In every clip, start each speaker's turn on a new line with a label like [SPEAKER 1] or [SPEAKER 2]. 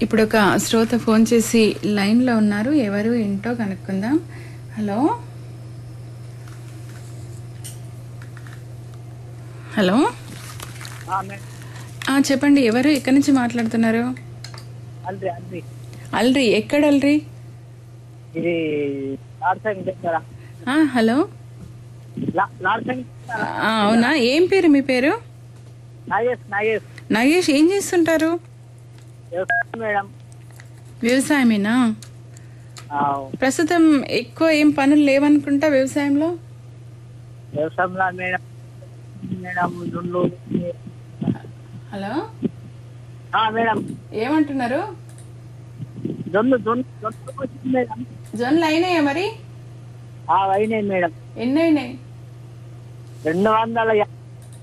[SPEAKER 1] ఇప్పుడు ఒక శ్రోత ఫోన్ చేసి లైన్లో ఉన్నారు ఎవరు ఏంటో కనుక్కుందాం హలో హలో ఆ, చెప్పండి ఎవరు ఎక్కడి నుంచి మాట్లాడుతున్నారు
[SPEAKER 2] అల్రి అల్రి
[SPEAKER 1] అల్రి ఎక్కడ అల్రి
[SPEAKER 2] ఇది లాడ్సంగ్ దగ్గర
[SPEAKER 1] ఆ, హలో
[SPEAKER 2] లా- లాడ్సంగ్
[SPEAKER 1] ఆ, అవునా ఏం పేరు మీ పేరు
[SPEAKER 2] నాగేష్ నాగేష్
[SPEAKER 1] నాగేష్ ఏం చేస్తుంటారు
[SPEAKER 2] వ్యవసాయం మేడం
[SPEAKER 1] వ్యవసాయమేనా
[SPEAKER 2] ఆ,
[SPEAKER 1] ప్రస్తుతం ఎక్కువ ఏం పనులు లేవనుకుంటా వ్యవసాయంలో
[SPEAKER 2] వ్యవసాయంలో మేడం మేడం దుండ్లు
[SPEAKER 1] హలో
[SPEAKER 2] ఆ, మేడం
[SPEAKER 1] ఏమంటున్నారు
[SPEAKER 2] జొన్ను జొన్ను జొన్ను వచ్చింది మేడం
[SPEAKER 1] జొన్నలు అయినాయా మరి
[SPEAKER 2] ఆ, అయినాయి మేడం
[SPEAKER 1] ఎన్ని అయినాయి
[SPEAKER 2] రెండు వందల యా-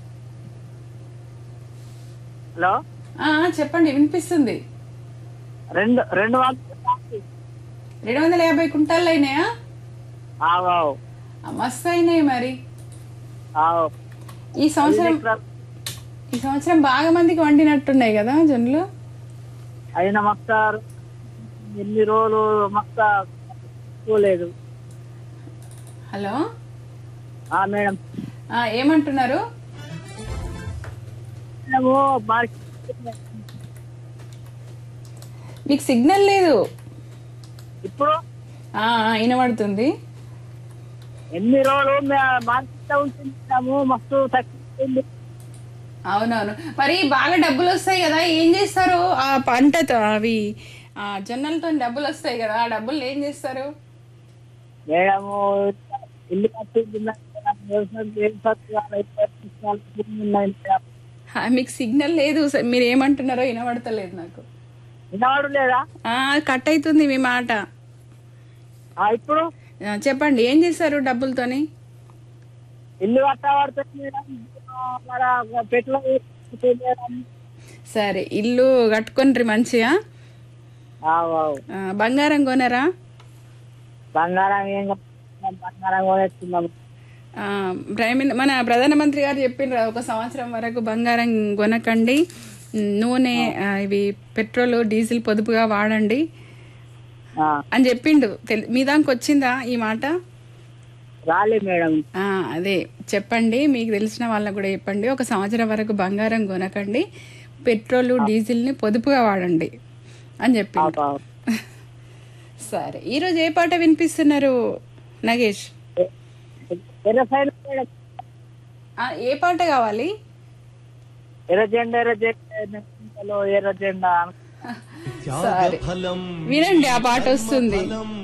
[SPEAKER 2] హలో
[SPEAKER 1] ఆ, ఆ, చెప్పండి వినిపిస్తుంది
[SPEAKER 2] రెండు రెండు వందల యాభై.
[SPEAKER 1] రెండు వందల యాభై కుంటాలు అయినాయా
[SPEAKER 2] ఆవ్, ఆవ్.
[SPEAKER 1] ఆ, మస్తు అయినాయి మరి
[SPEAKER 2] ఆవ్.
[SPEAKER 1] ఈ సంవత్సరం
[SPEAKER 2] ఎకరాలు
[SPEAKER 1] ఈ సంవత్సరం బాగా మందికి వండినట్టున్నాయి కదా జొన్నలు
[SPEAKER 2] అయిన మక్తారు ఎన్ని రోజులు మక్తా పోలేదు
[SPEAKER 1] హలో
[SPEAKER 2] ఆ మేడం
[SPEAKER 1] ఆ, ఏమంటున్నారు
[SPEAKER 2] మేడము మార్కెట్
[SPEAKER 1] మీకు సిగ్నల్ లేదు
[SPEAKER 2] ఇప్పుడు
[SPEAKER 1] ఆ, ఆ, వినబడుతుంది
[SPEAKER 2] ఎన్ని రోజులు మే- మార్కెట్ ఉంటున్నాము మస్తు తగ్గిపోయింది
[SPEAKER 1] అవునవును మరి బాగా డబ్బులు వస్తాయి కదా ఏం చేస్తారు ఆ పంటతో అవి ఆ జొన్నలతో డబ్బులు వస్తాయి కదా ఆ డబ్బులు ఏం చేస్తారు
[SPEAKER 2] మేడము ఇల్లు కట్టించుకున్నాం వ్యవసాయం వ్యవసాయాలు అయిపోయి ఉన్నాయి మేడం.
[SPEAKER 1] ఆ, మీకు సిగ్నల్ లేదు స- మీరు ఏమంటున్నారో వినబడతలేదు నాకు
[SPEAKER 2] వినవాడు లేదా
[SPEAKER 1] ఆ, కట్ అవుతుంది మీ మాట
[SPEAKER 2] ఆ, ఇప్పుడు
[SPEAKER 1] ఆ, చెప్పండి ఏం చేస్తారు డబ్బులతోని
[SPEAKER 2] ఇల్లు కట్టబడుతుంది మేడం ఆ, మన పెట్టుబడి పెట్టుబడి మేడం
[SPEAKER 1] సరే ఇల్లు కట్టుకొనిరి మంచిగా
[SPEAKER 2] ఆవ్, ఆవ్.
[SPEAKER 1] ఆ, బంగారం కొనరా
[SPEAKER 2] బంగారం ఏం కట్టుకున్నాం, బంగారం కొనేస్తున్నాం
[SPEAKER 1] ఆ, ప్రైమ్ మిని- మన ప్రధానమంత్రి గారు చెప్పిండ్రు ఒక సంవత్సరం వరకు బంగారం కొనకండి నూనె ఆ, ఇవి పెట్రోల్ డీజిల్ పొదుపుగా వాడండి
[SPEAKER 2] ఆ,
[SPEAKER 1] అని చెప్పిండు తెల్- మీ దానికి వచ్చిందా ఈ మాట
[SPEAKER 2] రాలే మేడం
[SPEAKER 1] ఆ, అదే చెప్పండి మీకు తెలిసిన వాళ్ళకు కూడా చెప్పండి ఒక సంవత్సరం వరకు బంగారం కొనకండి పెట్రోల్ డీజిల్ని పొదుపుగా వాడండి అని చెప్పిండు
[SPEAKER 2] ఆవ్, ఆవ్.
[SPEAKER 1] సరే ఈరోజు ఏ పాట వినిపిస్తున్నారు నగేష్
[SPEAKER 2] ఎర్ర సైడ్ మేడం
[SPEAKER 1] ఆ, ఏ పాట కావాలి
[SPEAKER 2] ఎర్ర జెండా ఎర్ర జెండా ఎర్ర జెండా
[SPEAKER 1] సరే వినండి ఆ పాట వస్తుంది
[SPEAKER 3] ఫలం